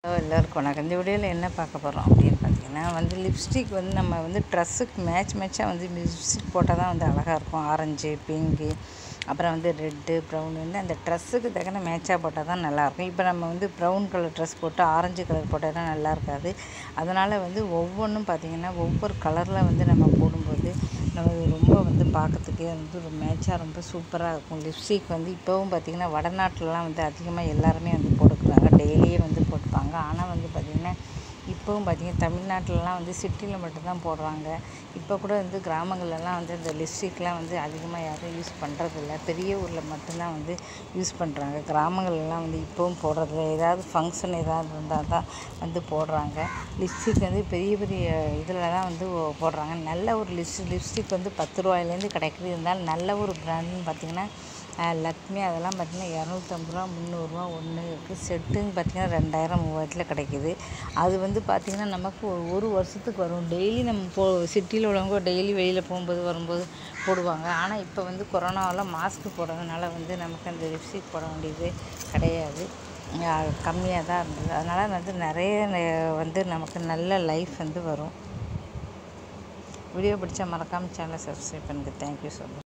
hello எல்லோருக்கும் வணக்கம் இந்த வீடியோவில் என்ன பார்க்க போகிறோம் அப்படின்னு பார்த்தீங்கன்னா வந்து லிப்ஸ்டிக் வந்து நம்ம வந்து ட்ரெஸ்ஸுக்கு மேட்ச் மேட்சாக வந்து லிப்ஸ்டிக் போட்டால் தான் வந்து அழகாக இருக்கும் ஆரஞ்சு பிங்க்கு அப்புறம் வந்து ரெட்டு ப்ரௌன் வந்து அந்த ட்ரெஸ்ஸுக்கு தக்கன மேட்சாக போட்டால் தான் நல்லாயிருக்கும் இப்போ நம்ம வந்து ப்ரௌன் கலர் ட்ரெஸ் போட்டு ஆரஞ்சு கலர் போட்டால் நல்லா இருக்காது அதனால் வந்து ஒவ்வொன்றும் பார்த்திங்கன்னா ஒவ்வொரு கலரில் வந்து நம்ம போடும்போது நம்ம ரொம்ப வந்து பார்க்கறதுக்கே வந்து ஒரு மேட்சாக ரொம்ப சூப்பராக இருக்கும் லிப்ஸ்டிக் வந்து இப்போவும் பார்த்திங்கன்னா வடநாட்டிலலாம் வந்து அதிகமாக எல்லாருமே வந்து போட்டுக்கிறாங்க டெய்லியே வந்து போட்டுப்பாங்க ஆனால் வந்து பார்த்திங்கன்னா இப்போவும் பார்த்திங்கன்னா தமிழ்நாட்டிலலாம் வந்து சிட்டியில் மட்டும்தான் போடுறாங்க இப்போ கூட வந்து கிராமங்கள்லலாம் வந்து இந்த லிப்ஸ்டிக்லாம் வந்து அதிகமாக யாரும் யூஸ் பண்ணுறதில்ல பெரிய ஊரில் மட்டும்தான் வந்து யூஸ் பண்ணுறாங்க கிராமங்கள்லாம் வந்து இப்போவும் போடுறதில்ல ஏதாவது ஃபங்க்ஷன் ஏதாவது இருந்தால் தான் வந்து போடுறாங்க லிப்ஸ்டிக் வந்து பெரிய பெரிய இதில் தான் வந்து போடுறாங்க நல்ல ஒரு லிப்ஸ் லிப்ஸ்டிக் வந்து பத்து ரூபாயிலேருந்து கிடைக்குது இருந்தாலும் நல்ல ஒரு பிராண்டுன்னு பார்த்திங்கன்னா லக்ஷ்மி அதெல்லாம் பார்த்திங்கன்னா இரநூத்தம்பது ரூபா முந்நூறுரூவா ஒன்று இருக்குது செட்டுன்னு பார்த்திங்கன்னா ரெண்டாயிரம் மூவாயிரத்தில் கிடைக்கிது அது வந்து பார்த்திங்கன்னா நமக்கு ஒரு ஒரு வருஷத்துக்கு வரும் டெய்லி நம்ம போ சிட்டியில் உள்ளவங்க டெய்லி வெளியில் போகும்போது வரும்போது போடுவாங்க ஆனால் இப்போ வந்து கொரோனாவில் மாஸ்க் போடுறதுனால வந்து நமக்கு அந்த லிப்ஸ்டிக் போட வேண்டியது கிடையாது கம்மியாக தான் இருந்தது அதனால் வந்து நிறைய வந்து நமக்கு நல்ல லைஃப் வந்து வரும் வீடியோ பிடிச்சா மறக்காமல் சேனலை சப்ஸ்கிரைப் பண்ணுங்கள் தேங்க்யூ ஸோ மச்